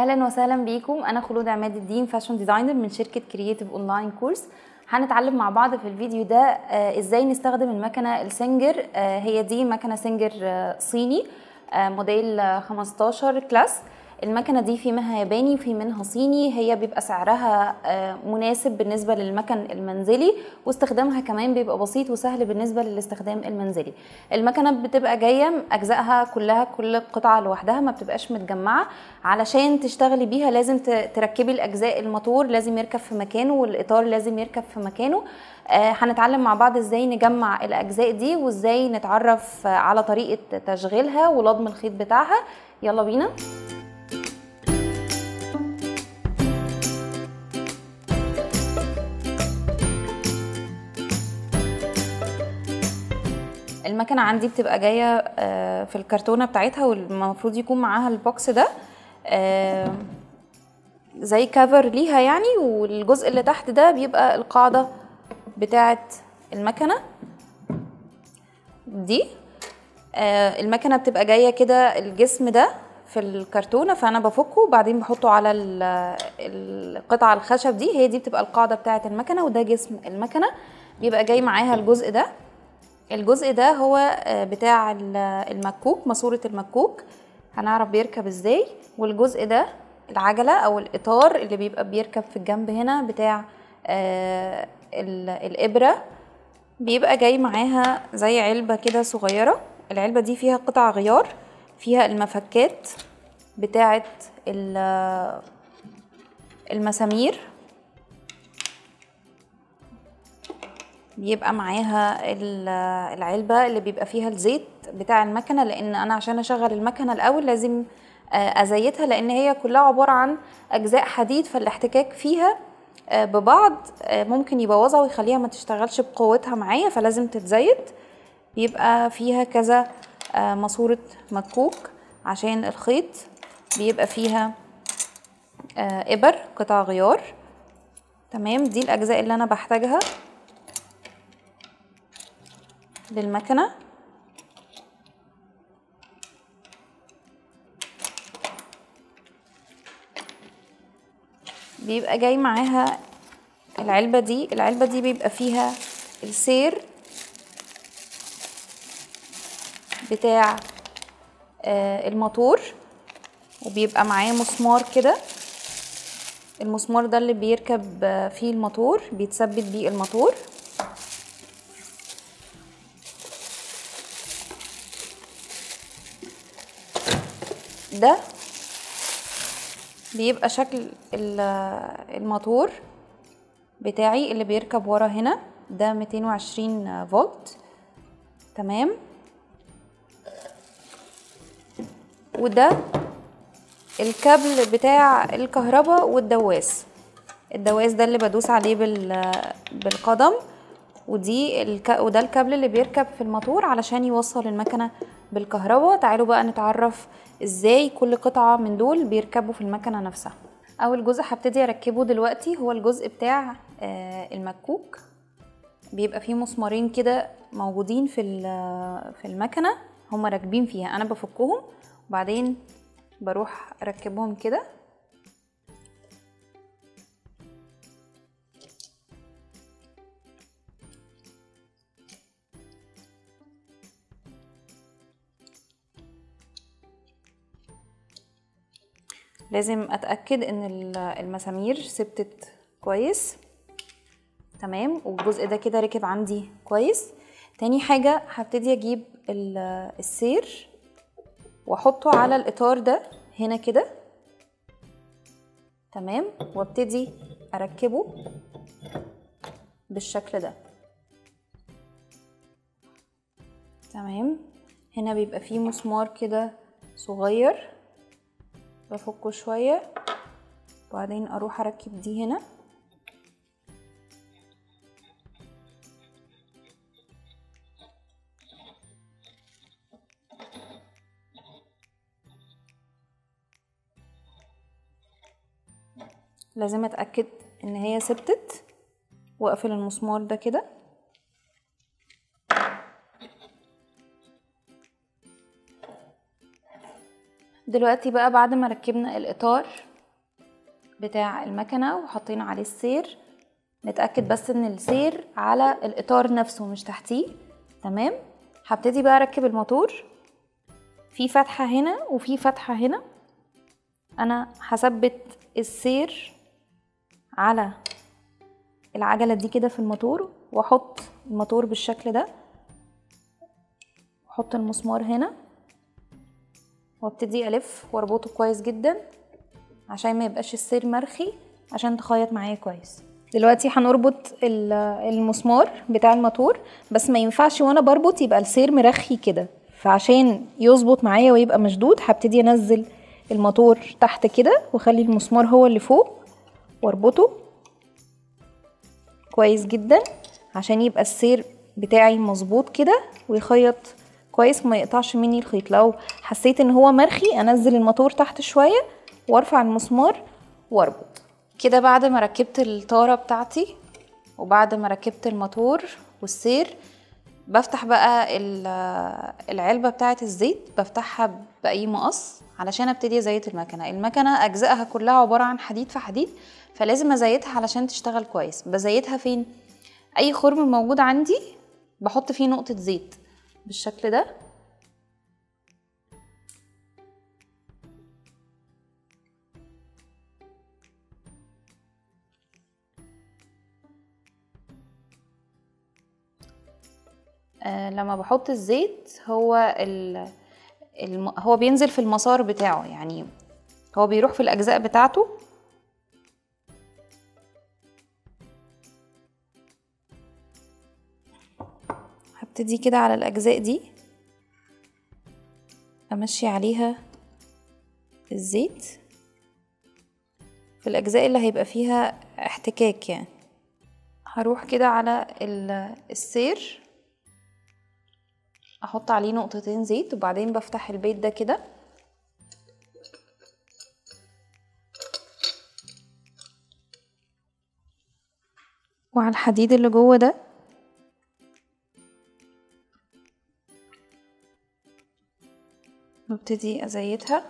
اهلا وسهلا بيكم انا خلود عماد الدين فاشن ديزاينر من شركه كرييتيف اونلاين كورس هنتعلم مع بعض في الفيديو ده آه، ازاي نستخدم المكنه السنجر آه، هي دي مكنه سنجر آه، صيني آه، موديل آه، 15 كلاس المكنه دي في منها ياباني وفي منها صيني هي بيبقى سعرها آه، مناسب بالنسبه للمكن المنزلي واستخدامها كمان بيبقى بسيط وسهل بالنسبه للاستخدام المنزلي المكنه بتبقى جايه اجزائها كلها كل قطعه لوحدها ما بتبقاش متجمعه علشان تشتغلي بيها لازم ت- تركبي الاجزاء الموتور لازم يركب في مكانه والاطار لازم يركب في مكانه آه، هنتعلم مع بعض ازاي نجمع الاجزاء دي وازاي نتعرف آه، على طريقه تشغيلها ولضم الخيط بتاعها يلا بينا المكنه عندي بتبقى جايه آه، في الكرتونه بتاعتها والمفروض يكون معاها البوكس ده آه، زي كفر ليها يعني والجزء اللي تحت ده بيبقى القاعده بتاعه المكنه دي آه، المكنه بتبقى جايه كده الجسم ده في الكرتونه فانا بفكه وبعدين بحطه على ال- القطعه الخشب دي هي دي بتبقى القاعده بتاعه المكنه وده جسم المكنه بيبقى جاي معاها الجزء ده الجزء ده هو آه، بتاع ال- المكوك ماسورة المكوك هنعرف بيركب ازاي والجزء ده العجلة او الاطار اللي بيبقى بيركب في الجنب هنا بتاع آه، ال- الابرة بيبقى جاي معاها زي علبة كده صغيرة العلبة دي فيها قطع غيار فيها المفكات بتاعة ال- المسامير بيبقى معاها ال- العلبة اللي بيبقى فيها الزيت بتاع المكنة لأن أنا عشان أشغل المكنة الأول لازم آه، أزيتها لأن هي كلها عبارة عن أجزاء حديد فالاحتكاك فيها آه، ببعض آه، ممكن يبوظها ويخليها ما تشتغلش بقوتها معايا فلازم تتزيت بيبقى فيها كذا آه، ماسورة مكوك عشان الخيط بيبقى فيها آه، إبر قطع غيار تمام دي الأجزاء اللي أنا بحتاجها للمكنة بيبقى جاي معاها العلبة دي العلبة دي بيبقى فيها السير بتاع آه، الموتور وبيبقى معاه مسمار كده المسمار ده اللي بيركب آه، فيه الموتور بيتثبت بيه الموتور ده بيبقى شكل ال- الموتور بتاعي اللي بيركب ورا هنا ده 220 فولت تمام وده الكابل بتاع الكهرباء والدواس الدواس ده اللي بدوس عليه بال بالقدم ودي الك... وده الكابل اللي بيركب في الموتور علشان يوصل المكنه بالكهرباء تعالوا بقى نتعرف ازاي كل قطعه من دول بيركبوا في المكنه نفسها اول جزء هبتدي اركبه دلوقتي هو الجزء بتاع آه، المكوك بيبقى فيه مسمارين كده موجودين في ال- في المكنه هما راكبين فيها انا بفكهم وبعدين بروح اركبهم كده لازم اتاكد ان ال- المسامير ثبتت كويس تمام والجزء ده كده ركب عندي كويس تاني حاجه هبتدي اجيب ال- السير واحطه على الاطار ده هنا كده تمام وابتدي اركبه بالشكل ده تمام هنا بيبقى فيه مسمار كده صغير بفكه شوية وبعدين اروح اركب دي هنا لازم اتاكد ان هي ثبتت واقفل المسمار ده كده دلوقتي بقى بعد ما ركبنا الاطار بتاع المكنة وحطينا عليه السير نتأكد بس ان السير على الإطار نفسه مش تحتيه تمام هبتدي بقى اركب الموتور في فتحة هنا وفي فتحة هنا انا هثبت السير على العجلة دي كده في الموتور واحط الموتور بالشكل ده واحط المسمار هنا وابتدي الف واربطه كويس جدا عشان ما يبقاش السير مرخي عشان تخيط معايا كويس دلوقتي هنربط المسمار بتاع الموتور بس ما ينفعش وانا بربط يبقى السير مرخي كده فعشان يظبط معايا ويبقى مشدود هبتدي انزل الموتور تحت كده واخلي المسمار هو اللي فوق واربطه كويس جدا عشان يبقى السير بتاعي مظبوط كده ويخيط كويس ما يقطعش مني الخيط لو حسيت ان هو مرخي انزل الموتور تحت شويه وارفع المسمار واربط كده بعد ما ركبت الطاره بتاعتي وبعد ما ركبت الموتور والسير بفتح بقى العلبه بتاعه الزيت بفتحها باي مقص علشان ابتدي ازيت المكنه المكنه اجزائها كلها عباره عن حديد في حديد فلازم ازيتها علشان تشتغل كويس بزيتها فين اي خرم موجود عندي بحط فيه نقطه زيت بالشكل ده آه لما بحط الزيت هو ال... الم... هو بينزل في المسار بتاعه يعني هو بيروح في الأجزاء بتاعته هبتدي كده على الأجزاء دي أمشي عليها الزيت في الأجزاء اللي هيبقى فيها احتكاك يعني هروح كده على السير احط عليه نقطتين زيت وبعدين بفتح البيت ده كده وعلى الحديد اللي جوه ده ببتدي ازيتها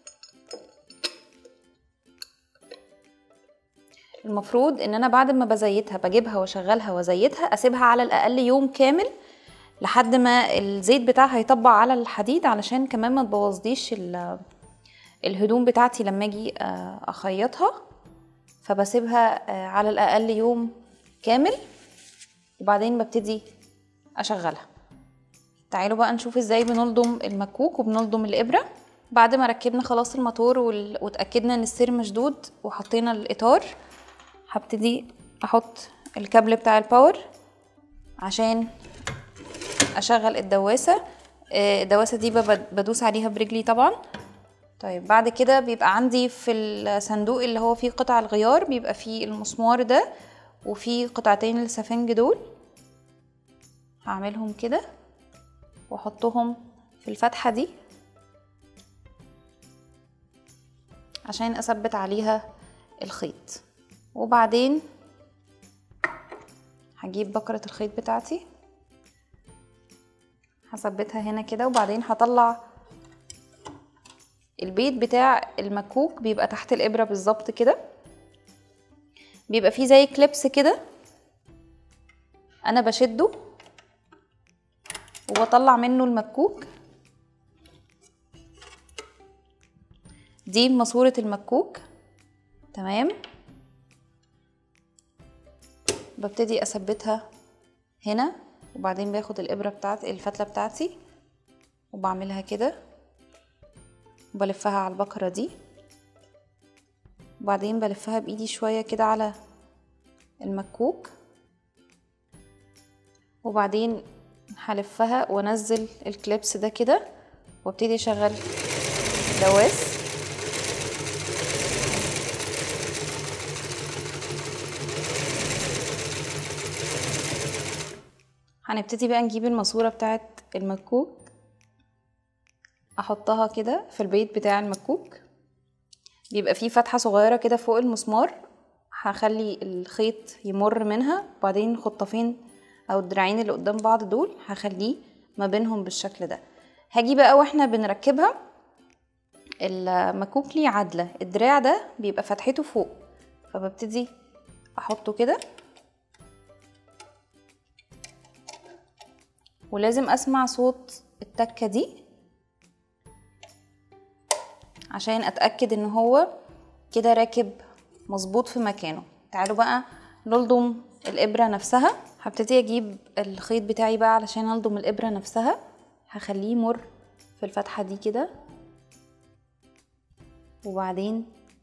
المفروض ان انا بعد ما بزيتها بجيبها واشغلها وازيتها اسيبها على الاقل يوم كامل لحد ما الزيت بتاعها يطبع على الحديد علشان كمان ما تبوظليش الهدوم بتاعتي لما اجي اخيطها فبسيبها على الاقل يوم كامل وبعدين ببتدي اشغلها تعالوا بقى نشوف ازاي بنلضم المكوك وبنلضم الابره بعد ما ركبنا خلاص الموتور واتاكدنا ان السير مشدود وحطينا الاطار هبتدي احط الكابل بتاع الباور عشان اشغل الدواسه الدواسه دي بدوس عليها برجلي طبعا طيب بعد كده بيبقى عندي في الصندوق اللي هو فيه قطع الغيار بيبقى فيه المسمار ده وفيه قطعتين السفنج دول هعملهم كده واحطهم في الفتحه دي عشان اثبت عليها الخيط وبعدين هجيب بكره الخيط بتاعتي هثبتها هنا كده وبعدين هطلع البيت بتاع المكوك بيبقى تحت الابره بالظبط كده بيبقى فيه زي كليبس كده انا بشده وبطلع منه المكوك دي ماسوره المكوك تمام ببتدي اثبتها هنا وبعدين باخد الابره بتاعتي الفتله بتاعتي وبعملها كده وبلفها على البكره دي وبعدين بلفها بايدي شويه كده على المكوك وبعدين هلفها وانزل الكليبس ده كده وابتدي اشغل دواس هنبتدي بقى نجيب الماسورة بتاعت المكوك احطها كده في البيت بتاع المكوك بيبقى فيه فتحة صغيرة كده فوق المسمار هخلي الخيط يمر منها وبعدين الخطافين او الدراعين اللي قدام بعض دول هخليه ما بينهم بالشكل ده هاجي بقى واحنا بنركبها المكوك ليه عدلة الدراع ده بيبقى فتحته فوق فببتدي احطه كده ولازم اسمع صوت التكة دي عشان اتأكد ان هو كده راكب مظبوط في مكانه تعالوا بقى نلضم الابرة نفسها هبتدي اجيب الخيط بتاعي بقى علشان الضم الابرة نفسها هخليه يمر في الفتحة دي كده وبعدين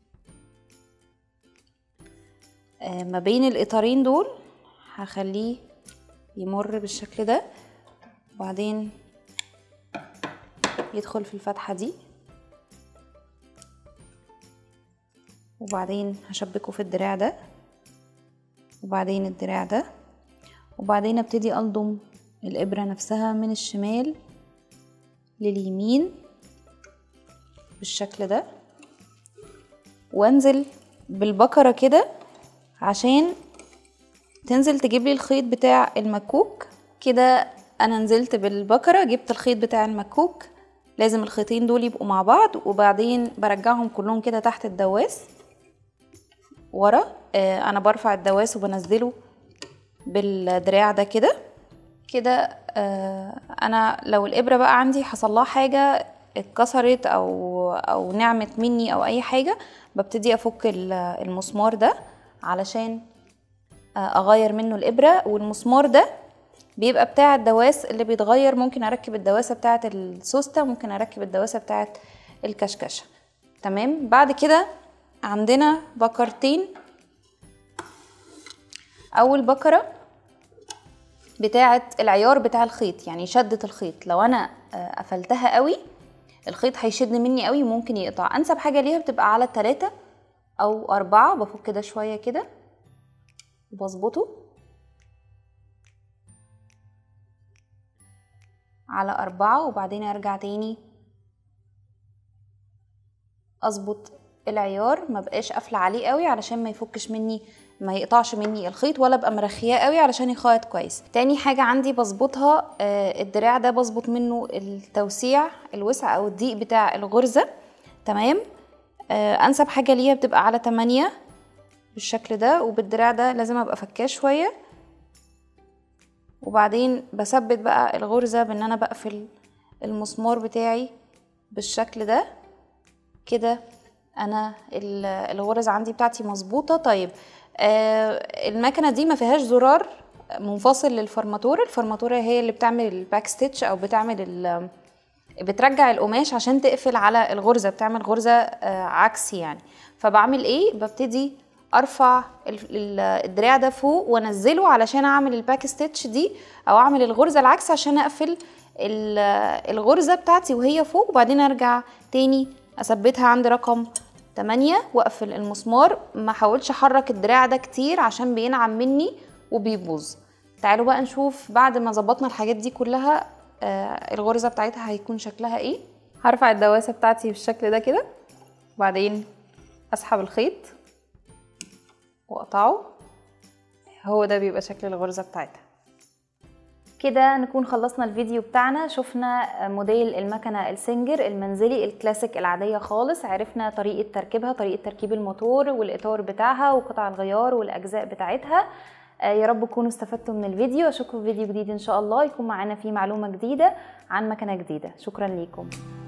آه، ما بين الاطارين دول هخليه يمر بالشكل ده وبعدين يدخل في الفتحة دي وبعدين هشبكه في الدراع ده وبعدين الدراع ده وبعدين ابتدي الضم الابرة نفسها من الشمال لليمين بالشكل ده وانزل بالبكرة كده عشان تنزل تجيب لي الخيط بتاع المكوك كده انا نزلت بالبكرة جبت الخيط بتاع المكوك لازم الخيطين دول يبقوا مع بعض وبعدين برجعهم كلهم كده تحت الدواس ورا آه انا برفع الدواس وبنزله بالدراع ده كده كده آه انا لو الابره بقى عندي حصل لها حاجه اتكسرت او او نعمت مني او اي حاجه ببتدي افك المسمار ده علشان آه اغير منه الابره والمسمار ده بيبقى بتاع الدواس اللي بيتغير ممكن اركب الدواسه بتاعه السوسته ممكن اركب الدواسه بتاعه الكشكشه تمام بعد كده عندنا بكرتين اول بكره بتاعه العيار بتاع الخيط يعني شده الخيط لو انا قفلتها قوي الخيط هيشد مني قوي وممكن يقطع انسب حاجه ليها بتبقى على تلاتة او أربعة بفك كده شويه كده وبظبطه على أربعة وبعدين أرجع تاني أظبط العيار ما بقاش قافله عليه قوي علشان ما يفكش مني ما يقطعش مني الخيط ولا ابقى مرخياه قوي علشان يخيط كويس تاني حاجه عندي بظبطها آه الدراع ده بظبط منه التوسيع الوسع او الضيق بتاع الغرزه تمام آه انسب حاجه ليها بتبقى على 8 بالشكل ده وبالدراع ده لازم ابقى فكاه شويه وبعدين بثبت بقى الغرزه بان انا بقفل المسمار بتاعي بالشكل ده كده انا الغرز عندي بتاعتي مظبوطه طيب آه المكنه دي ما فيهاش زرار منفصل للفرماتوره الفرماتوره هي اللي بتعمل الباك ستيتش او بتعمل بترجع القماش عشان تقفل على الغرزه بتعمل غرزه آه عكسي يعني فبعمل ايه ببتدي ارفع الدراع ده فوق وانزله علشان اعمل الباك ستيتش دي او اعمل الغرزه العكس عشان اقفل الغرزه بتاعتي وهي فوق وبعدين ارجع تاني اثبتها عند رقم 8 واقفل المسمار ما حاولش احرك الدراع ده كتير عشان بينعم مني وبيبوظ تعالوا بقى نشوف بعد ما ظبطنا الحاجات دي كلها آه الغرزه بتاعتها هيكون شكلها ايه هرفع الدواسه بتاعتي بالشكل ده كده وبعدين اسحب الخيط واقطعه هو ده بيبقى شكل الغرزه بتاعتها كده نكون خلصنا الفيديو بتاعنا شفنا موديل المكنة السنجر المنزلي الكلاسيك العادية خالص عرفنا طريقة تركيبها طريقة تركيب الموتور والإطار بتاعها وقطع الغيار والأجزاء بتاعتها يا رب تكونوا استفدتوا من الفيديو اشوفكم في فيديو جديد ان شاء الله يكون معانا فيه معلومة جديدة عن مكنة جديدة شكرا ليكم